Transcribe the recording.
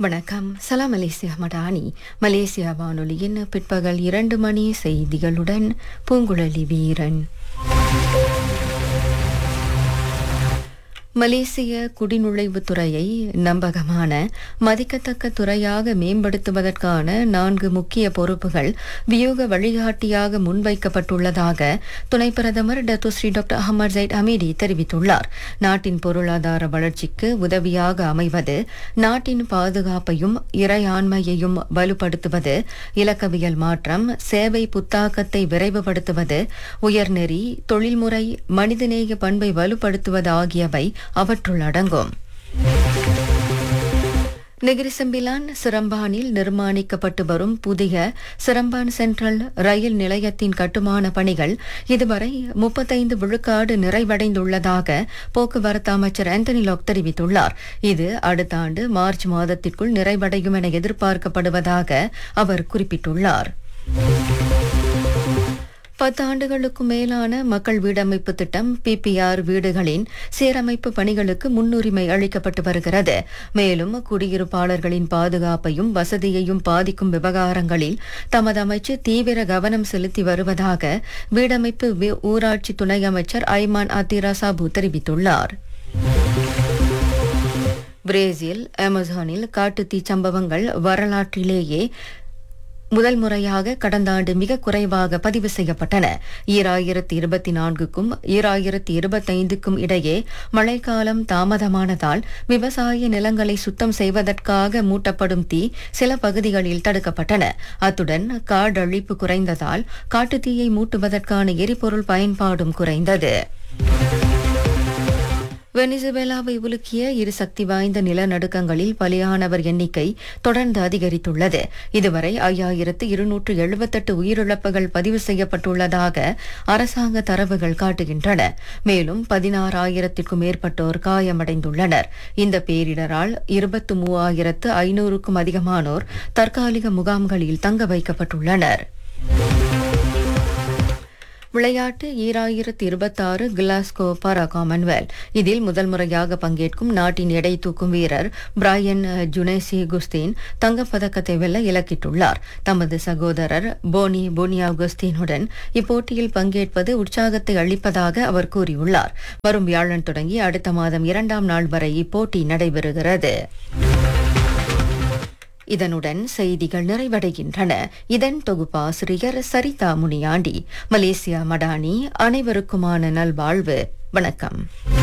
வணக்கம் சலாம் Malaysia Madani Malaysia வானொலியின் பிற்பகல் இரண்டு மணி செய்திகளுடன் பூங்குழலி வீரன் மலேசிய குடிநுழைவுத் துறையை நம்பகமான மதிக்கத்தக்க துறையாக மேம்படுத்துவதற்கான நான்கு முக்கிய பொறுப்புகள் வியூக வழிகாட்டியாக முன்வைக்கப்பட்டுள்ளதாக துணை பிரதமர் Datuk Seri doctor Ahmad Zahid Hamidi தெரிவித்துள்ளார் நாட்டின் பொருளாதார வளர்ச்சிக்கு உதவியாக அமைவது நாட்டின் பாதுகாப்பையும் இறையாண்மையையும் வலுப்படுத்துவது இலக்கவியல் மாற்றம் சேவை புத்தாக்கத்தை விரைவுபடுத்துவது உயர்நெறி தொழில்முறை மனிதநேய பண்பை வலுப்படுத்துவது ஆகியவை அவற்றுள் அடங்கும் நெகிரிசம்பிலான் சிரம்பானில் நிர்மாணிக்கப்பட்டு வரும் புதிய சிரம்பான் சென்ட்ரல் ரயில் நிலையத்தின் கட்டுமான பணிகள் இதுவரை முப்பத்தைந்து விழுக்காடு நிறைவடைந்துள்ளதாக போக்குவரத்து அமைச்சர் ஆந்தனி லாக் தெரிவித்துள்ளார் இது அடுத்த ஆண்டு மார்ச் மாதத்திற்குள் நிறைவடையும் என எதிர்பார்க்கப்படுவதாக அவர் குறிப்பிட்டுள்ளார் பத்து ஆண்டுகளுக்கும் மேலான மக்கள் வீடமைப்பு திட்டம் பிபிஆர் வீடுகளின் சீரமைப்பு பணிகளுக்கு முன்னுரிமை அளிக்கப்பட்டு வருகிறது மேலும் குடியிருப்பாளர்களின் பாதுகாப்பையும் வசதியையும் பாதிக்கும் விவகாரங்களில் தமது அமைச்சு தீவிர கவனம் செலுத்தி வருவதாக வீடமைப்பு வி- ஊராட்சி துணை அமைச்சர் ஐமான் அத்திரா சாபு தெரிவித்துள்ளார் பிரேசில் அமேசானில் காட்டுத்தீ சம்பவங்கள் வரலாற்றிலேயே முதல் முறையாக கடந்த ஆண்டு மிக குறைவாக பதிவு செய்யப்பட்டன ஈராயிரத்தி இருபத்தி நான்குக்கும் ஈராயிரத்தி இருபத்தைந்துக்கும் இடையே மழைக்காலம் தாமதமானதால் விவசாய நிலங்களை சுத்தம் செய்வதற்காக மூட்டப்படும் தீ சில பகுதிகளில் தடுக்கப்பட்டன அத்துடன் காடழிப்பு குறைந்ததால் காட்டுத்தீயை மூட்டுவதற்கான எரிபொருள் பயன்பாடும் குறைந்தது வெனிசுவேலாவை உலுக்கிய இரு சக்தி வாய்ந்த நிலநடுக்கங்களில் பலியானவர் எண்ணிக்கை தொடர்ந்து அதிகரித்துள்ளது இதுவரை ஐயாயிரத்து இருநூற்று எழுபத்தெட்டு உயிரிழப்புகள் பதிவு செய்யப்பட்டுள்ளதாக அரசாங்க தரவுகள் காட்டுகின்றன மேலும் பதினாறாயிரத்திற்கும் மேற்பட்டோர் காயமடைந்துள்ளனர் இந்த பேரிடரால் இருபத்து மூவாயிரத்து ஐநூறுக்கும் அதிகமானோர் தற்காலிக முகாம்களில் தங்க வைக்கப்பட்டுள்ளனர் விளையாட்டு ஈராயிரத்தி இருபத்தாறு கிளாஸ்கோ பாரா காமன்வெல்த் இதில் முதல் முறையாக பங்கேற்கும் நாட்டின் எடை தூக்கும் வீரர் பிராயன் ஜுனேசி குஸ்தீன் தங்கப்பதக்கத்தை வெல்ல இலக்கிட்டுள்ளார் தமது சகோதரர் போனி போனியா குஸ்தீனுடன் இப்போட்டியில் பங்கேற்பது உற்சாகத்தை அளிப்பதாக அவர் கூறியுள்ளார் வரும் வியாழன் தொடங்கி அடுத்த மாதம் இரண்டாம் நாள் வரை இப்போட்டி நடைபெறுகிறது இதனுடன் செய்திகள் நிறைவடைகின்றன இதன் தொகுப்பாசிரியர் சரிதா முனியாண்டி மலேசியா மடானி அனைவருக்குமான நல்வாழ்வு வணக்கம்